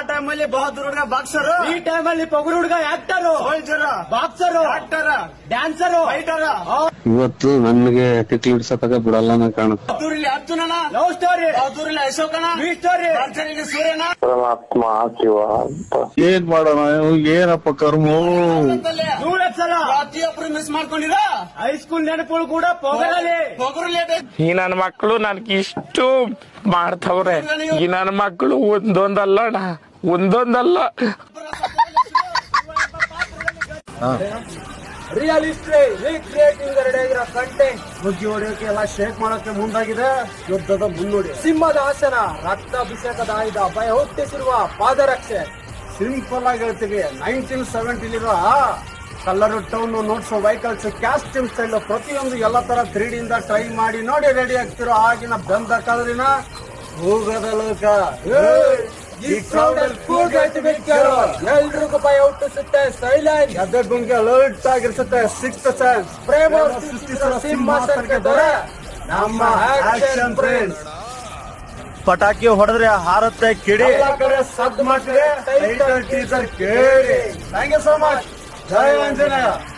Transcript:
ಟೈಮಲ್ಲಿ ಬಹದ್ದೂರ್ ಹುಡುಗ ಬಾಕ್ಸರ್ ಈ ಟೈಮಲ್ಲಿ ಪೊಗರು ಹುಡುಗ actor soldier boxer actor dancer fighter ಇವತ್ತು ನನಗೆ ತಿಕ್ಲಿ ಹಿಡ್ಸತಕ ಬಿಡಲ್ಲ ಕಾಣುತ್ತೆ ಬಹದ್ದೂರಲ್ಲಿ ಅರ್ಜುನನ ಲವ್ ಸ್ಟೋರಿ ಬಹದ್ದೂರಲ್ಲಿ ಅಶೋಕನ ಈ ಸ್ಟೋರಿ ರಾಜನಲ್ಲಿ ಸೂರ್ಯನ ಪರಮಾತ್ಮ ಶಿವ ಅಂತ ಏನ್ ಮಾಡೋಣ ಏನಪ್ಪ ಕರ್ಮು ನೂರಕ್ ಸಲ ಪ್ರತಿಯೊಬ್ರು ಮಿಸ್ ಮಾಡ್ಕೊಂಡಿರ ಹೈಸ್ಕೂಲ್ ನೆನಪುಗಳು ಕೂಡ ಪೊಗರಲ್ಲಿ ಹೋಗ್ರು ಲೇಟ್ ಈ ನನ್ನ ಮಕ್ಕಳು ನನ್ಗೆ ಇಷ್ಟು ಮಾಡ್ತವ್ರೆ ಈ ನನ್ನ ಮಕ್ಕಳು ಒಂದೊಂದಲ್ಲ ಅಣ್ಣ ಒಂದೊಂದಲ್ಲ ರಿಯಲ್ ಹಿಸ್ಟ್ರಿ ರೀಕ್ರಿಯೇಟಿಂಗ್ ರೆಡಿ ಆಗಿರೋ ಕಂಟೆಂಟ್ ಬುಗ್ಗಿ ಹೊಡೆಯೋಕೆ ಎಲ್ಲ ಶೇಕ್ ಮಾಡೋಕೆ ಮುಂದಾಗಿದೆ ಯುದ್ಧದ ಮುನ್ನೋಡಿ ಸಿಂಹದ ಆಸನ ರಕ್ತಾಭಿಷೇಕದ ಆಯುಧ ಭಯ ಹುಟ್ಟಿಸಿರುವ ಪಾದರಕ್ಷೆ ಸಿಂಪಲ್ ಆಗಿ ಹೇಳ್ತೀವಿ ನೈನ್ಟೀನ್ ಸೆವೆಂಟಿಲಿರೋ ಕಲ್ಲರ್ ಟೌನ್ ನೋಡ್ಸೋ ವೆಹಿಕಲ್ಸ್ ಕ್ಯಾಸ್ಟಿಂಗ್ ಸ್ಟೈಲ್ ಪ್ರತಿಯೊಂದು ಎಲ್ಲ ತರ ತ್ರೀ ಡಿಯಿಂದ ಟ್ರೈ ಮಾಡಿ ನೋಡಿ ರೆಡಿ ಆಗ್ತಿರೋ ಆಗಿನ ಬೆಂದ ಕಲರಿನ ಹೋಗದ ಲೋಕ ಈ ಕ್ರೌಡಲ್ಲಿ ಕೂಗಾಡ್ತಿರ್ಬೇಕಾರೋ ಎಲ್ರಿಗೂ ಭಯ ಹುಟ್ಟಿಸುತ್ತೆ ಸೈಲೆಂಟ್ ಗದ್ದೆ ಗುಂಗೆ ಅಲರ್ಟ್ ಆಗಿರ್ಸುತ್ತೆ ಸಿಕ್ಸ್ ಸೆನ್ಸ್ ಪ್ರೇಮ ಸೃಷ್ಟಿಸುವ ಸಿಂಹಾಸನಕ್ಕೆ ದೊರೆ ನಮ್ಮ ಆಕ್ಷನ್ ಫ್ರೆಂಡ್ಸ್ ಪಟಾಕಿ ಹೊಡೆದ್ರೆ ಹಾರತ್ತೆ ಕಿಡಿ ಎಲ್ಲ ಕಡೆ ಸದ್ದು ಮಾಡ್ತಿದೆ ಟೈಟಲ್ ಟೀಸರ್ ಕೇಳಿ ಥ್ಯಾಂಕ್ ಯು ಸೋ ಮಚ್ ಜಯ ಆಂಜನೇಯ